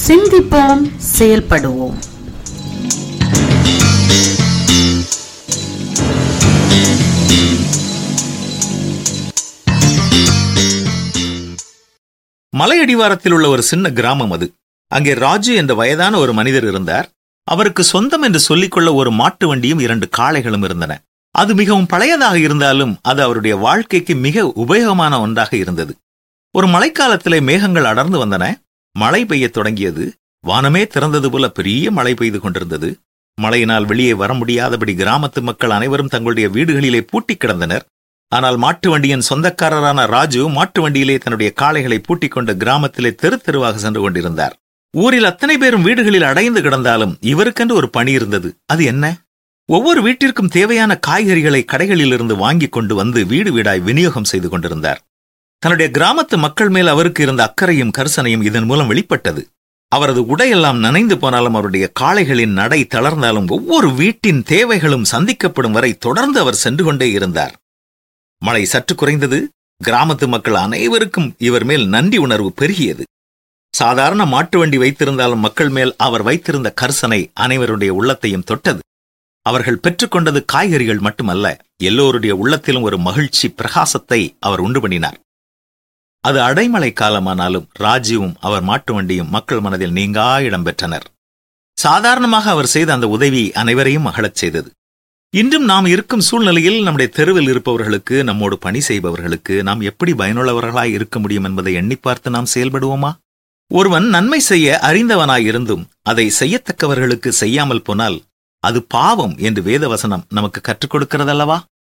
சிந்திப்போம் செயல்படுவோம் மலையடிவாரத்தில் உள்ள ஒரு சின்ன கிராமம் அது அங்கே ராஜு என்ற வயதான ஒரு மனிதர் இருந்தார் அவருக்கு சொந்தம் என்று சொல்லிக்கொள்ள ஒரு மாட்டு வண்டியும் இரண்டு காளைகளும் இருந்தன அது மிகவும் பழையதாக இருந்தாலும் அது அவருடைய வாழ்க்கைக்கு மிக உபயோகமான ஒன்றாக இருந்தது ஒரு மழைக்காலத்திலே மேகங்கள் அடர்ந்து வந்தன மழை பெய்யத் தொடங்கியது வானமே திறந்தது போல பெரிய மழை பெய்து கொண்டிருந்தது மழையினால் வெளியே வர முடியாதபடி கிராமத்து மக்கள் அனைவரும் தங்களுடைய வீடுகளிலே பூட்டிக் கிடந்தனர் ஆனால் மாட்டு வண்டியின் சொந்தக்காரரான ராஜு மாட்டு வண்டியிலே தன்னுடைய காளைகளை பூட்டிக் கொண்டு கிராமத்திலே தெரு தெருவாக சென்று கொண்டிருந்தார் ஊரில் அத்தனை பேரும் வீடுகளில் அடைந்து கிடந்தாலும் இவருக்கென்று ஒரு பணி இருந்தது அது என்ன ஒவ்வொரு வீட்டிற்கும் தேவையான காய்கறிகளை கடைகளிலிருந்து வாங்கிக் கொண்டு வந்து வீடு வீடாய் விநியோகம் செய்து கொண்டிருந்தார் தன்னுடைய கிராமத்து மக்கள் மேல் அவருக்கு இருந்த அக்கறையும் கரிசனையும் இதன் மூலம் வெளிப்பட்டது அவரது உடையெல்லாம் நனைந்து போனாலும் அவருடைய காளைகளின் நடை தளர்ந்தாலும் ஒவ்வொரு வீட்டின் தேவைகளும் சந்திக்கப்படும் வரை தொடர்ந்து அவர் சென்று கொண்டே இருந்தார் மழை சற்று குறைந்தது கிராமத்து மக்கள் அனைவருக்கும் இவர் மேல் நன்றி உணர்வு பெருகியது சாதாரண மாட்டு வண்டி வைத்திருந்தாலும் மக்கள் மேல் அவர் வைத்திருந்த கர்சனை அனைவருடைய உள்ளத்தையும் தொட்டது அவர்கள் பெற்றுக்கொண்டது காய்கறிகள் மட்டுமல்ல எல்லோருடைய உள்ளத்திலும் ஒரு மகிழ்ச்சி பிரகாசத்தை அவர் உண்டு பண்ணினார் அது அடைமழை காலமானாலும் ராஜீவும் அவர் மாட்டு வண்டியும் மக்கள் மனதில் நீங்கா இடம் பெற்றனர் சாதாரணமாக அவர் செய்த அந்த உதவி அனைவரையும் மகிழச் செய்தது இன்றும் நாம் இருக்கும் சூழ்நிலையில் நம்முடைய தெருவில் இருப்பவர்களுக்கு நம்மோடு பணி செய்பவர்களுக்கு நாம் எப்படி பயனுள்ளவர்களாய் இருக்க முடியும் என்பதை எண்ணி பார்த்து நாம் செயல்படுவோமா ஒருவன் நன்மை செய்ய அறிந்தவனாய் இருந்தும் அதை செய்யத்தக்கவர்களுக்கு செய்யாமல் போனால் அது பாவம் என்று வேதவசனம் நமக்கு கற்றுக் கொடுக்கிறதல்லவா